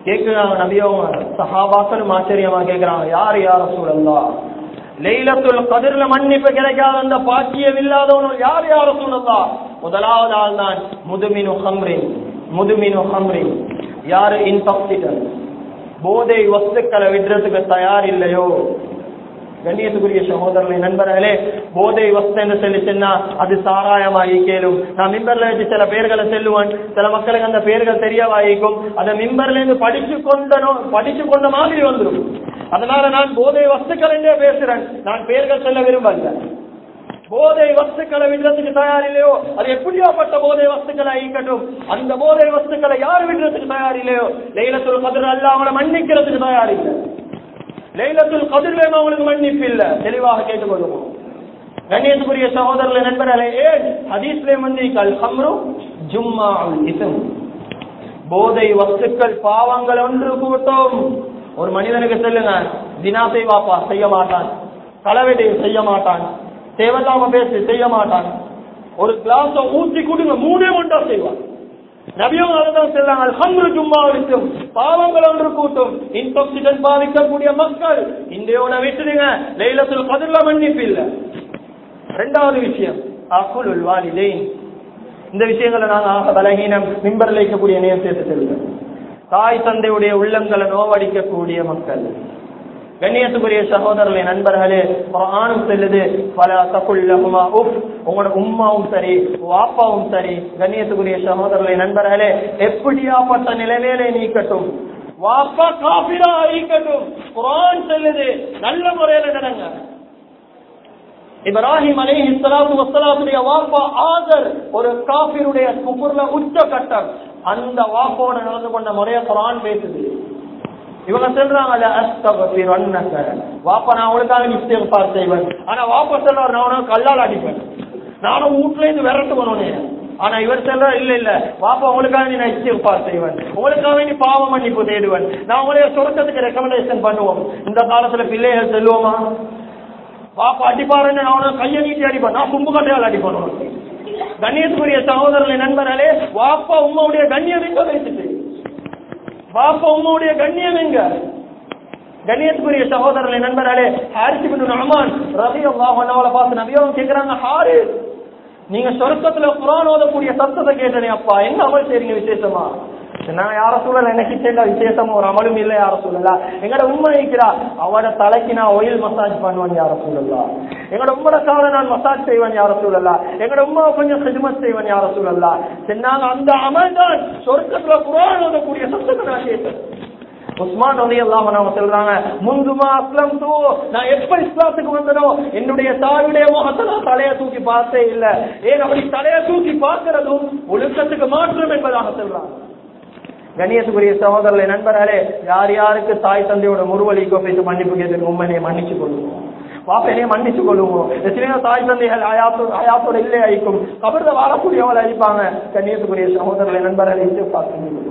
கேட்கிறாங்க நபியவங்க சஹாபாக்களும் ஆச்சரியமா கேட்கிறாங்க யார் யார சூழல்லா லைலத்துல் கதிர்ல மன்னிப்பு கிடைக்காத அந்த பாக்கியம் இல்லாதவனும் யார் யார சூழல்லா முதலாவது ஆள் தான் முதுமினு ஹம்ரின் முதுமினு ஹம்ரின் யாரு இன்டாக்சிகன் போதை வஸ்துக்களை விடுறதுக்கு தயார் இல்லையோ கண்ணியத்துக்குரிய சகோதரர்களை நண்பர்களே போதை வஸ்து என்று சொல்லி சொன்னா அது சாராயமாகி கேளும் நான் மிம்பர்ல வச்சு சில பேர்களை செல்லுவேன் சில மக்களுக்கு அந்த பேர்கள் தெரியவாயிக்கும் அந்த மிம்பர்ல இருந்து படிச்சு கொண்டனோ படிச்சு கொண்ட மாதிரி வந்துடும் அதனால நான் போதை வஸ்துக்கள் என்றே பேசுறேன் நான் பேர்கள் செல்ல விரும்பல போதை வஸ்துக்களை விடுறதுக்கு தயார் இல்லையோ அது எப்படியாப்பட்ட போதை வஸ்துக்களை ஈக்கட்டும் அந்த போதை வஸ்துக்களை யார் விடுறதுக்கு தயார் இல்லையோ லைலத்துல் கதிர் அல்ல அவங்கள மன்னிக்கிறதுக்கு தயார் இல்லை லைலத்துல் கதிர்லேயும் அவங்களுக்கு மன்னிப்பு இல்ல தெளிவாக கேட்டுக்கொள்ளுவோம் கண்ணியத்துக்குரிய சகோதரர்களை நண்பர்களே ஏன் ஹதீஸ்லே வந்து கல் ஹம்ரு ஜும்மா இசம் போதை வஸ்துக்கள் பாவங்கள் ஒன்று கூட்டும் ஒரு மனிதனுக்கு சொல்லுங்க தினா செய்வாப்பா செய்ய மாட்டான் களவெடி செய்ய மாட்டான் தேவையில்லாம பேசி செய்ய மாட்டான் ஒரு கிளாஸ் ஊற்றி கொடுங்க மூணே ஒன்றா செய்வான் நபியும் அதுதான் செல்லாங்க அல்ஹம்ரு ஜும்மா இருக்கும் பாவங்கள் ஒன்று கூட்டும் இன்டாக்சிகன் பாதிக்கக்கூடிய மக்கள் இந்தியோட விட்டுடுங்க லைலத்துல் கதிர்ல மன்னிப்பு இல்ல ரெண்டாவது விஷயம் அக்குல் வாலிதேன் இந்த விஷயங்களை நாங்க ஆக பலகீனம் மிம்பர்ல இருக்கக்கூடிய நேரத்தை செல்வோம் தாய் தந்தையுடைய உள்ளங்களை நோவடிக்கக்கூடிய மக்கள் கண்ணியத்துக்குரிய சகோதரர்களே நண்பர்களே ஆணும் செல்லுது பல தப்புள்ளகுமா உப் உங்களோட உம்மாவும் சரி வாப்பாவும் சரி கண்ணியத்துக்குரிய சகோதரர்களே நண்பர்களே எப்படியாப்பட்ட நிலைமையிலே நீக்கட்டும் வாப்பா காபிரா ஈக்கட்டும் குரான் செல்லுது நல்ல முறையில நடங்க இப்ராஹிம் அலி இஸ்லாத்து வசலாத்துடைய வாப்பா ஆதர் ஒரு காபிருடைய குபுர்ல உச்ச கட்டம் அந்த வாப்போட நடந்து கொண்ட முறைய குரான் பேசுது இவங்க சொல்றாங்கல்ல அஸ்தகபிரன்னக வாப்பா நான் உனக்காக இஸ்திக்பார் செய்வேன் ஆனா வாப்பா சொல்றாரு நான் உனக்கு கல்லால் அடிப்பேன் நானும் வீட்டுல இருந்து விரட்டு பண்ணணும் ஆனா இவர் சொல்ற இல்ல இல்ல வாப்பா உங்களுக்காக நீ நான் இஸ்திக்பார் செய்வேன் உங்களுக்காக நீ பாவ மன்னிப்பு தேடுவேன் நான் உங்களை சொர்க்கத்துக்கு ரெக்கமெண்டேஷன் பண்ணுவோம் இந்த காலத்துல பிள்ளைகள் செல்வோமா பாப்பா அடிப்பாருன்னு நான் உனக்கு கையை நீட்டி அடிப்பேன் நான் கும்பு கட்டையால் அடிப்பேன் உனக்கு கண்ணியத்துக்குரிய சகோதரர்களை நண்பர்களே வாப்பா உம்மாவுடைய கண்ணியம் எங்க வைத்துட்டு பாப்பா உம்மாவுடைய கண்ணியம் எங்க கண்ணியத்துக்குரிய சகோதரர்களை நண்பர்களே ஹாரிசி பின் ரஹ்மான் ரவி அல்லாஹ் பார்த்து நபியாவும் கேட்கிறாங்க ஹாரி நீங்க சொர்க்கத்துல குரான் ஓதக்கூடிய சத்தத்தை கேட்டனே அப்பா என்ன அமல் செய்றீங்க விசேஷமா நான் யார சூழல் எனக்கு சேர்ந்த விசேஷம் ஒரு அமலும் இல்லை யார சூழலா எங்கட உண்மை இருக்கிறா அவட தலைக்கு நான் ஒயில் மசாஜ் பண்ணுவேன் யார சூழலா எங்கட உம்மட கால நான் மசாஜ் செய்வேன் யார சூழலா எங்கட உமா கொஞ்சம் ஹிஜ்மத் செய்வேன் யார சூழலா சொன்னாங்க அந்த அமல் தான் சொர்க்கத்துல குரான் ஓதக்கூடிய சத்தத்தை நான் கேட்டேன் உஸ்மான் ரலி அல்லாஹ் அவங்க சொல்றாங்க முந்துமா அஸ்லம் தூ நான் எப்ப இஸ்லாத்துக்கு வந்தனோ என்னுடைய தாயுடைய முகத்தை நான் தலைய தூக்கி பார்த்தே இல்ல ஏன் அப்படி தலைய தூக்கி பார்க்கிறதும் ஒழுக்கத்துக்கு மாற்றம் என்பதாக சொல்றாங்க கணியத்துக்குரிய சகோதரர்களை நண்பர்களே யார் யாருக்கு தாய் தந்தையோட முருவலிக்கோ பேசி மன்னிப்பு கேட்டு உண்மையை மன்னிச்சு கொள்ளுவோம் வாப்பனையே மன்னிச்சு கொள்ளுவோம் எத்தனையோ தாய் தந்தைகள் அயாத்தோ அயாத்தோட இல்லை அழிக்கும் கபர்த வாழக்கூடியவங்களை அழிப்பாங்க கண்ணியத்துக்குரிய சகோதரர்களை நண்பர்களை பார்த்து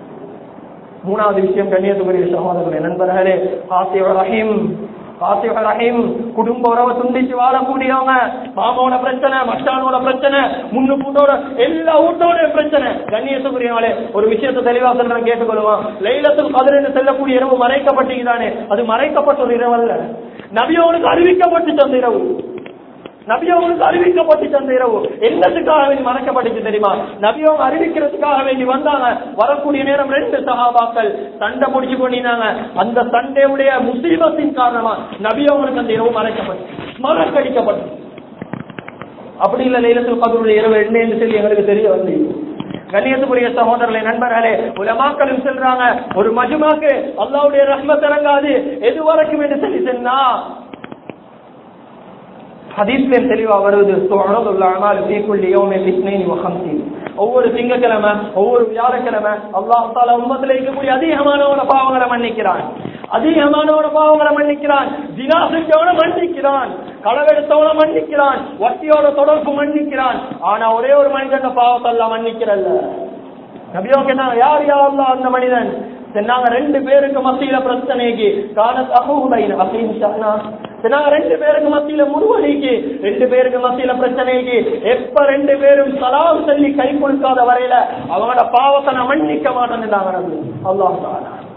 மூணாவது விஷயம் கண்ணியத்துக்குரிய சகோதரர்களை நண்பர்களே காசியோட ரஹீம் காசியோட ரஹீம் குடும்ப உறவை துண்டிச்சு வாழக்கூடியவங்க மாமாவோட பிரச்சனை மச்சானோட பிரச்சனை முன்னு கூட்டோட எல்லா வீட்டோட பிரச்சனை கண்ணியத்துக்குரியவங்களே ஒரு விஷயத்தை தெளிவா சொல்றேன் கேட்டுக்கொள்ளுவான் லைலத்தில் கதிரென்று செல்லக்கூடிய இரவு மறைக்கப்பட்டீங்கதானே அது மறைக்கப்பட்ட ஒரு இரவு அல்ல நபியோனுக்கு அறிவிக்கப்பட்டு தந்த இரவு நபியவங்களுக்கு அறிவிக்கப்பட்டு தந்த இரவு என்னத்துக்காக வேண்டி மறைக்கப்பட்டுச்சு தெரியுமா நபியவங்க அறிவிக்கிறதுக்காக வேண்டி வந்தாங்க வரக்கூடிய நேரம் ரெண்டு சகாபாக்கள் சண்டை முடிச்சு கொண்டிருந்தாங்க அந்த சண்டையுடைய முசீபத்தின் காரணமா நபியவங்களுக்கு அந்த இரவு மறைக்கப்பட்டு மறக்கடிக்கப்பட்டு அப்படி இல்ல லைலத்தில் கதருடைய இரவு என்ன என்று சொல்லி எங்களுக்கு தெரிய வந்து கண்ணியத்துக்குரிய சகோதரர்களை நண்பர்களே உலமாக்களும் செல்றாங்க ஒரு மஜுமாக்கு அல்லாவுடைய ரஹ்மத் இறங்காது எது வரைக்கும் என்று சொல்லி சொன்னா ஹதீஸ்ல தெளிவா வருது ஒவ்வொரு திங்கக்கிழமை ஒவ்வொரு வியாழக்கிழமை அல்லாஹ் தாலா உண்மத்தில் இருக்கக்கூடிய அதிகமானவன பாவங்களை மன்னிக்கிறான் அதிகமானவன பாவங்களை மன்னிக்கிறான் தினா செஞ்சவன மன்னிக்கிறான் களவெடுத்தவன மன்னிக்கிறான் வட்டியோட தொடர்பு மன்னிக்கிறான் ஆனா ஒரே ஒரு மனிதன் பாவத்தை எல்லாம் மன்னிக்கிறல்ல நபியோ கேட்டாங்க யார் யாரெல்லாம் அந்த மனிதன் சொன்னாங்க ரெண்டு பேருக்கு மத்தியில பிரச்சனைக்கு காண தகுபைன் அப்படின்னு சொன்னா சொன்னாங்க ரெண்டு பேருக்கு மத்தியில முருவலிக்கு ரெண்டு பேருக்கு மத்தியில பிரச்சனைக்கு எப்ப ரெண்டு பேரும் சலாம் சொல்லி கை கொடுக்காத வரையில அவங்களோட பாவத்தை நான் மன்னிக்க மாட்டேன்னு அல்லாஹ்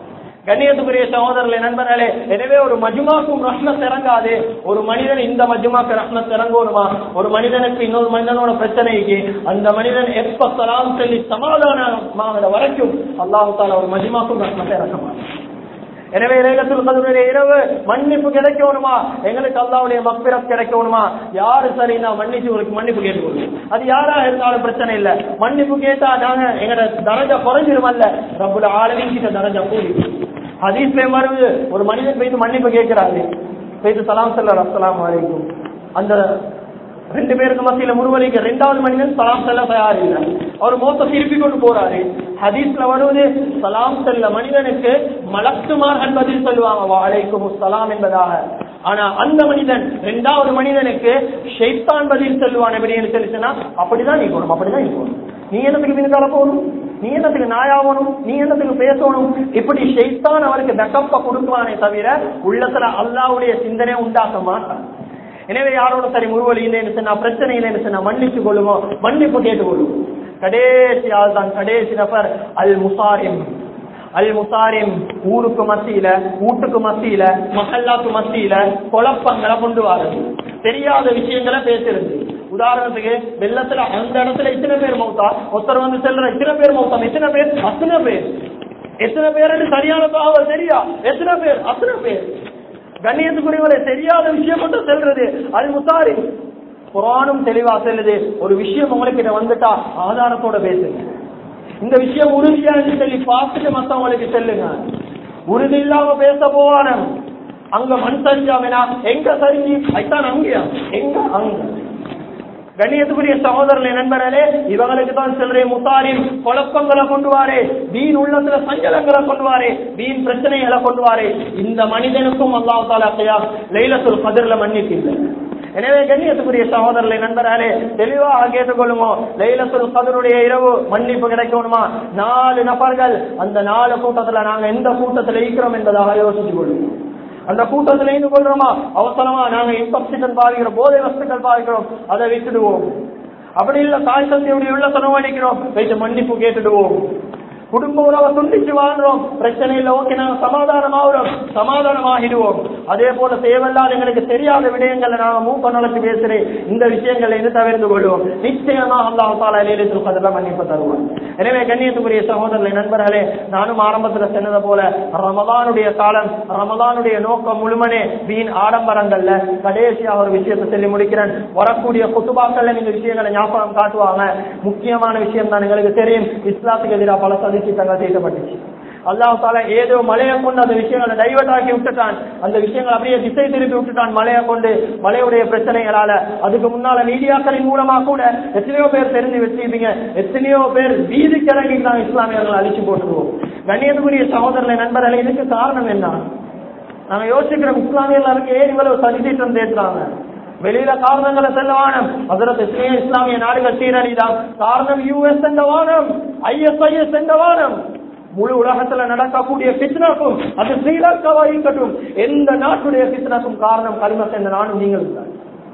கண்ணியத்துக்குரிய சகோதரர்களே நண்பர்களே எனவே ஒரு மஜ்மாக்கும் ரஹ்மத் இறங்காது ஒரு மனிதன் இந்த மஜ்மாக்கு ரஹ்மத் இறங்கணுமா ஒரு மனிதனுக்கு இன்னொரு மனிதனோட பிரச்சனைக்கு அந்த மனிதன் எப்ப சலாம் சொல்லி சமாதானமாகிற வரைக்கும் அல்லாஹு தாலா ஒரு மஜ்மாக்கும் ரஹ்மத்தை இறக்க மாட்டான் எனவே லைலத்துல் கதருடைய இரவு மன்னிப்பு கிடைக்கணுமா எங்களுக்கு அல்லாவுடைய மக்பிரத் கிடைக்கணுமா யாரு சரி நான் மன்னிச்சு உங்களுக்கு மன்னிப்பு கேட்டுக்கொள்ளும் அது யாரா இருந்தாலும் பிரச்சனை இல்ல மன்னிப்பு கேட்டா நாங்க எங்களோட தரஜா குறைஞ்சிருமல்ல ரப்புல ஆளுநர் கிட்ட தரஜா கூடி ஹதீஸ்ல வருது ஒரு மனிதன் போயிட்டு மன்னிப்பு கேட்கிறாரு போயிட்டு சலாம் சொல்ல அஸ்ஸலாமு அலைக்கும் அந்த ரெண்டு பேருக்கு மத்தியில முருவலிக்க ரெண்டாவது மனிதன் சலாம் செல்ல தயார் இல்லை அவர் மோத்த திருப்பி கொண்டு போறாரு ஹதீஸ்ல வருவது சலாம் செல்ல மனிதனுக்கு மலக்குமார்கள் பதில் சொல்லுவாங்க வாழைக்கும் சலாம் என்பதாக ஆனா அந்த மனிதன் ரெண்டாவது மனிதனுக்கு ஷைத்தான் பதில் சொல்லுவான் எப்படின்னு சொல்லிச்சுன்னா அப்படிதான் நீ போகணும் அப்படிதான் நீ போகணும் நீ என்னத்துக்கு பின்னால போகணும் நீ என்னத்துக்கு நாயாகணும் நீ என்னத்துக்கு பேசணும் இப்படி ஷைத்தான் அவருக்கு தக்கப்ப கொடுக்குவானே தவிர உள்ளத்துல அல்லாவுடைய சிந்தனை உண்டாக்க மாட்டான் எனவே யாரோட சரி முருவலி இல்லைன்னு சொன்னா பிரச்சனை இல்லைன்னு சொன்னா மன்னிச்சு கொள்ளுவோம் மன்னிப்பு கேட்டுக்கொள்ளுவோம் கடைசி ஆள் தான் கடைசி நபர் அல் முசாரிம் அல் முசாரிம் ஊருக்கு மத்தியில வீட்டுக்கு மத்தியில மஹல்லாக்கு மத்தியில குழப்பங்களை கொண்டு வாருது தெரியாத விஷயங்களை பேசுறது உதாரணத்துக்கு வெள்ளத்துல அந்த இடத்துல இத்தனை பேர் மௌத்தா ஒருத்தர் வந்து செல்ற இத்தனை பேர் மௌத்தம் எத்தனை பேர் அத்தனை பேர் எத்தனை பேர் சரியான தகவல் தெரியா எத்தனை பேர் அத்தனை பேர் கண்ணியத்துக்குரியவரை தெரியாத விஷயம் மட்டும் செல்றது அது முசாரி குரானும் தெளிவா செல்லுது ஒரு விஷயம் உங்களுக்கு வந்துட்டா ஆதாரத்தோட பேசுங்க இந்த விஷயம் உறுதியானு சொல்லி பார்த்துட்டு மத்தவங்களுக்கு செல்லுங்க உறுதி இல்லாம பேச போவான அங்க மண் சரிஞ்சாவினா எங்க சரிஞ்சு அதுதான் அங்கயா எங்க அங்க கண்ணியத்துக்குரிய சகோதரர்களே நண்பர்களே இவங்களுக்கு தான் செல்றே முத்தாரின் குழப்பங்களை கொண்டு வாரே வீண் உள்ளத்துல சஞ்சலங்களை கொண்டு வாரே வீண் பிரச்சனைகளை கொண்டு வாரே இந்த மனிதனுக்கும் அல்லாஹ் தாலா லைலத்துல் கதிர்ல மன்னிப்பு இல்லை எனவே கண்ணியத்துக்குரிய சகோதரர்களை நண்பர்களே தெளிவாக கேட்டுக்கொள்ளுமோ லைலத்துல் கதருடைய இரவு மன்னிப்பு கிடைக்கணுமா நாலு நபர்கள் அந்த நாலு கூட்டத்துல நாங்க எந்த கூட்டத்துல இருக்கிறோம் என்பதாக யோசிச்சு கொள்ளுவோம் அந்த கூட்டத்தில் இருந்து கொள்றோமா அவசரமா நாங்க இன்டொக்சிகன் பாதிக்கிறோம் போதை வஸ்துக்கள் பாதிக்கிறோம் அதை விட்டுடுவோம் அப்படி இல்ல தாய் சந்தையுடைய உள்ள செலவழிக்கிறோம் வைத்து மன்னிப்பு கேட்டுடுவோம் குடும்ப உறவை துண்டிச்சு வாழ்றோம் பிரச்சனை இல்லை ஓகே நாங்க சமாதானமாகிறோம் சமாதானமாகிடுவோம் அதே போல தேவையில்லாத எங்களுக்கு தெரியாத விடயங்களை நாங்க மூக்க நலத்து பேசுறேன் இந்த விஷயங்களை இருந்து தவிர்த்து கொள்வோம் நிச்சயமா அல்லாஹ் தாலா லேலித்து கதில் மன்னிப்பு தருவான் எனவே கண்ணியத்துக்குரிய சகோதரர்களை நண்பர்களே நானும் ஆரம்பத்துல சொன்னது போல ரமதானுடைய காலம் ரமதானுடைய நோக்கம் முழுமனே வீண் ஆடம்பரங்கள்ல கடைசியா ஒரு விஷயத்தை சொல்லி முடிக்கிறேன் வரக்கூடிய குத்துபாக்கள்ல நீங்க விஷயங்களை ஞாபகம் காட்டுவாங்க முக்கியமான விஷயம் தான் எங்களுக்கு தெரியும் இஸ்லாத்துக்கு எதிராக பல சதி திட்டங்கள் தீட்டப்பட்டுச்சு அல்லாஹ் தாலா ஏதோ மலையை கொண்டு அந்த விஷயங்களை டைவர்ட் ஆக்கி விட்டுட்டான் அந்த விஷயங்கள் அப்படியே திசை திருப்பி விட்டுட்டான் மலையை கொண்டு மலையுடைய பிரச்சனைகளால அதுக்கு முன்னால மீடியாக்களின் மூலமா கூட எத்தனையோ பேர் தெரிஞ்சு வச்சிருப்பீங்க எத்தனையோ பேர் வீதிக்கு இறங்கி தான் இஸ்லாமியர்கள் அழிச்சு போட்டுருவோம் கண்ணியத்துக்குரிய சகோதரர்களை நண்பர்களை இதுக்கு காரணம் என்ன நாங்க யோசிக்கிறோம் இஸ்லாமியர்களுக்கு ஏன் இவ்வளவு சதித்திட்டம் தேடுறாங்க வெளியில காரணங்களை செல்ல வானம் அதற்கு எத்தனையோ இஸ்லாமிய நாடுகள் சீரழிதான் காரணம் யூஎஸ் என்ற வானம் ஐஎஸ்ஐஎஸ் என்ற வானம் முழு உலகத்துல நடக்கக்கூடிய பித்னாக்கும் அது ஸ்ரீலங்காவா இருக்கட்டும் எந்த நாட்டுடைய பித்னாக்கும் காரணம் கலிமத் என்ற நானும் நீங்கள் தான்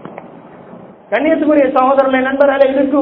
கண்ணியத்துக்குரிய சகோதரர்களை நண்பர்களே இதுக்கு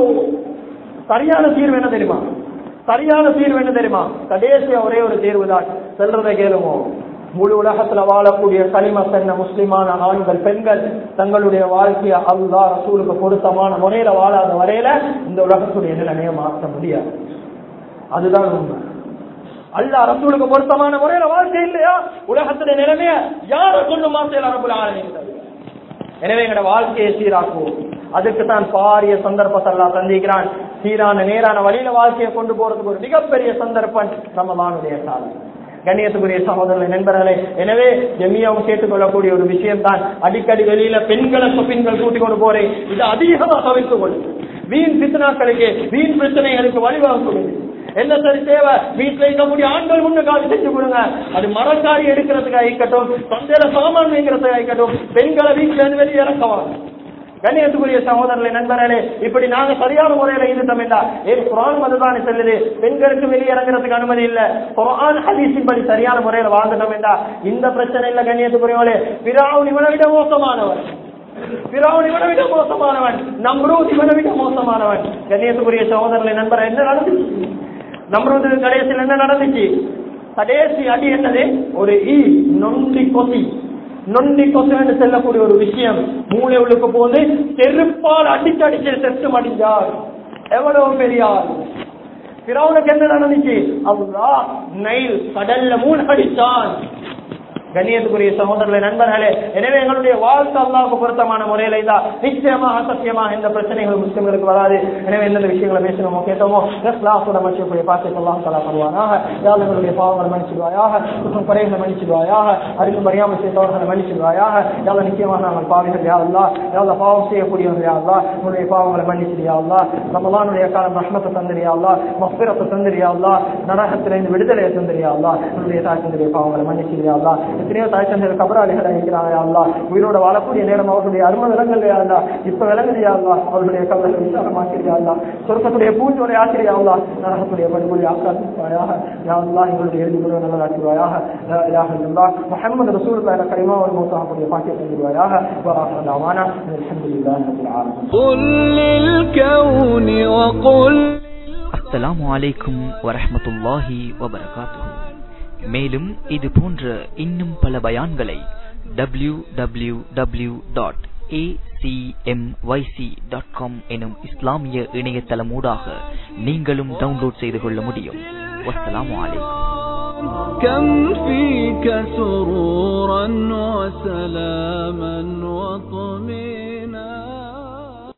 சரியான தீர்வு என்ன தெரியுமா சரியான தீர்வு என்ன தெரியுமா கடைசியா ஒரே ஒரு தீர்வு தான் செல்றதை கேளுமோ முழு உலகத்துல வாழக்கூடிய களிமத் என்ன முஸ்லிமான ஆண்கள் பெண்கள் தங்களுடைய வாழ்க்கையை அல்லா ரசூலுக்கு பொருத்தமான முறையில வாழாத வரையில இந்த உலகத்துடைய நிலைமையை மாற்ற முடியாது அதுதான் உண்மை அல்லா ரசூலுக்கு பொருத்தமான முறையில வாழ்க்கை இல்லையா உலகத்துடைய நிலைமைய யார கொண்டு மாற்ற அரபுல ஆரம்பிக்கிறது எனவே எங்களோட வாழ்க்கையை சீராக்குவோம் அதுக்கு தான் பாரிய சந்தர்ப்பத்தை எல்லாம் சந்திக்கிறான் சீரான நேரான வழியில வாழ்க்கையை கொண்டு போறதுக்கு ஒரு மிகப்பெரிய சந்தர்ப்பம் ரமதானுடைய காலம் கண்ணியத்துக்குரிய சகோதரர்களை நண்பர்களே எனவே ஜெமியாவும் கேட்டுக்கொள்ளக்கூடிய ஒரு விஷயம் தான் அடிக்கடி வெளியில பெண்களை பெண்கள் கூட்டிக் கொண்டு போறேன் இது அதிகமாக தவிர்த்து கொள்ளும் வீண் பித்தனாக்களுக்கு வீண் பிரச்சனைகளுக்கு வழிவகுக்கும் என்ன சரி தேவை வீட்டுல இருக்கக்கூடிய ஆண்கள் முன்னு காலி செஞ்சு கொடுங்க அது மரக்காரி எடுக்கிறதுக்காக இருக்கட்டும் சந்தையில சாமான் வைக்கிறதுக்காக இருக்கட்டும் பெண்களை வீட்டுல இருந்து வெளியே இறக்கவாங்க கண்ணியத்துக்குரிய சகோதரர்களை நண்பர்களே இப்படி நாங்க சரியான முறையில இருந்தோம் என்றா ஏன் குரான் மதுதானே செல்லுது பெண்களுக்கு வெளியே இறங்குறதுக்கு அனுமதி இல்ல குரான் ஹதீஸின் படி சரியான முறையில வாழ்ந்துட்டோம் என்றா இந்த பிரச்சனை இல்ல கண்ணியத்துக்குரியவளே பிராவுன் இவனை விட மோசமானவர் பிராவுன் இவனை விட மோசமானவன் நம்ரூத் இவனை விட மோசமானவன் கண்ணியத்துக்குரிய சகோதரர்களை நண்பர் என்ன நடந்துச்சு நம்ரூது கடைசியில் என்ன நடந்துச்சு கடைசி அடி என்னது ஒரு ஈ நொண்டி கொசி நொண்டி கொசு என்று செல்லக்கூடிய ஒரு விஷயம் மூளை உள்ளுக்கு போது செருப்பால் அடிச்சு அடிச்சு செத்து மடிஞ்சார் எவ்வளவு பெரிய ஆள் பிறவனுக்கு என்ன நடந்துச்சு அல்லா நைல் கடல்ல மூழ்கடித்தான் கண்ணியத்துக்குரிய சகோதரர்களே நண்பர்களே எனவே எங்களுடைய வாழ்க்கை அல்லாவுக்கு பொருத்தமான முறையில தான் நிச்சயமாக சத்தியமாக எந்த பிரச்சனைகளும் முஸ்லிம்களுக்கு வராது எனவே எந்தெந்த விஷயங்களை பேசணுமோ கேட்டோமோ கிளாஸோட மனுஷக்கூடிய பாசத்தை எல்லாம் தலா பண்ணுவானாக யாழ் எங்களுடைய பாவங்களை மன்னிச்சிடுவாயாக குற்றம் குறைகளை மன்னிச்சிடுவாயாக அறிந்து அறியாமல் செய்தவர்களை மன்னிச்சிடுவாயாக யாழ நிச்சயமாக நாங்கள் பாவிகள் யாழ்லா யாழ பாவம் செய்யக்கூடியவர்கள் யாழ்லா உங்களுடைய பாவங்களை மன்னிச்சிடியாள்லா ரமலானுடைய காலம் ரஷ்மத்தை தந்திரியாள்லா மஃபிரத்தை தந்திரியாள்லா நரகத்திலிருந்து விடுதலையை தந்திரியாள்லா உங்களுடைய தாய் தந்திரிய பாவங்களை மன்னிச்சிடியாள்லா எத்தனையோ தாய் தந்தையர் கபராளிகள் இருக்கிறாங்க அல்லா உயிரோட வாழக்கூடிய நேரம் அவர்களுடைய அரும விலங்குகள் அல்லா இப்ப விலங்குறியா அல்லா அவர்களுடைய கவலை விசாரமாக்கிறியா அல்லா சொர்க்கத்துடைய பூஞ்சோடைய ஆசிரியா அல்லா நரகத்துடைய படுகொலை ஆக்காசிப்பாயாக யா அல்லா எங்களுடைய இறுதி முழுவதும் நல்லதாக்குவாயாக அல்லா முஹம்மது ரசூல் என கரிமா ஒரு மூத்தாகக்கூடிய பாக்கியம் தந்துடுவாயாக வாராஹ் அல்ஹம்துலில்லாஹி ரப்பில் ஆலமீன் قل للكون وقل அஸ்ஸலாமு அலைக்கும் வரஹ்மத்துல்லாஹி வபரகாத்துஹு மேலும் இது போன்ற இன்னும் பல பயான்களை W W W dot dot com எனும் இஸ்லாமிய இணையதளமூடாக நீங்களும் டவுன்லோட் செய்து கொள்ள முடியும் வஸ்ஸலாமு அலைக்கும் كم فيك سرورا وسلاما وطمئنا